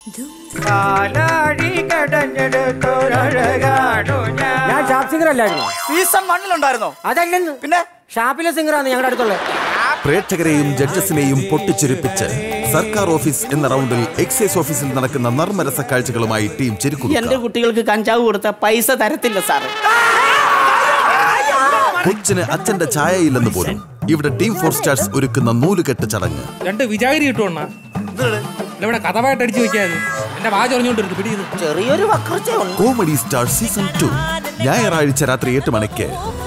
പാലാഴി കടഞ്ഞെടുത്തൊരഴകാണു ഞാൻ ഞാൻ ഷാപ്പ് സിംഗർ അല്ലായിരുന്നു സീസൺ വണ്ണിലുണ്ടായിരുന്നോ അതല്ലെന്ന് പിന്നെ ഷാപ്പിലെ സിംഗറാണ് ഞങ്ങളുടെ അടുത്തുള്ളത് പ്രേക്ഷകരെയും ജഡ്ജസിനെയും പൊട്ടിച്ചിരിപ്പിച്ച് സർക്കാർ ഓഫീസ് എന്ന റൗണ്ടിൽ എക്സൈസ് ഓഫീസിൽ നടക്കുന്ന നർമ്മരസ കാഴ്ചകളുമായി ടീം എന്റെ ചെരുക്കുന്നു കുട്ടികൾക്ക് കഞ്ചാവ് കൊടുത്ത പൈസ തരത്തില്ല സാറ് കൊച്ചിന് അച്ഛന്റെ ഛായയില്ലെന്ന് പോലും ഇവിടെ ടീം ഫോർ സ്റ്റാർസ് ഒരുക്കുന്ന നൂലുകെട്ട് ചടങ്ങ് രണ്ട് വിചാരി കിട്ടുവണ്ണ ഇവിടെ കഥവായിട്ട് അടിച്ചു വെക്കാതെ എന്റെ വാ ചൊറിഞ്ഞോണ്ടിരുന്നു പിടിക്കുന്നു ചെറിയൊരു വക്രച്ച ഉണ്ട് കോമഡി സ്റ്റാർ സീസൺ ടു ഞായറാഴ്ച രാത്രി എട്ട് മണിക്ക്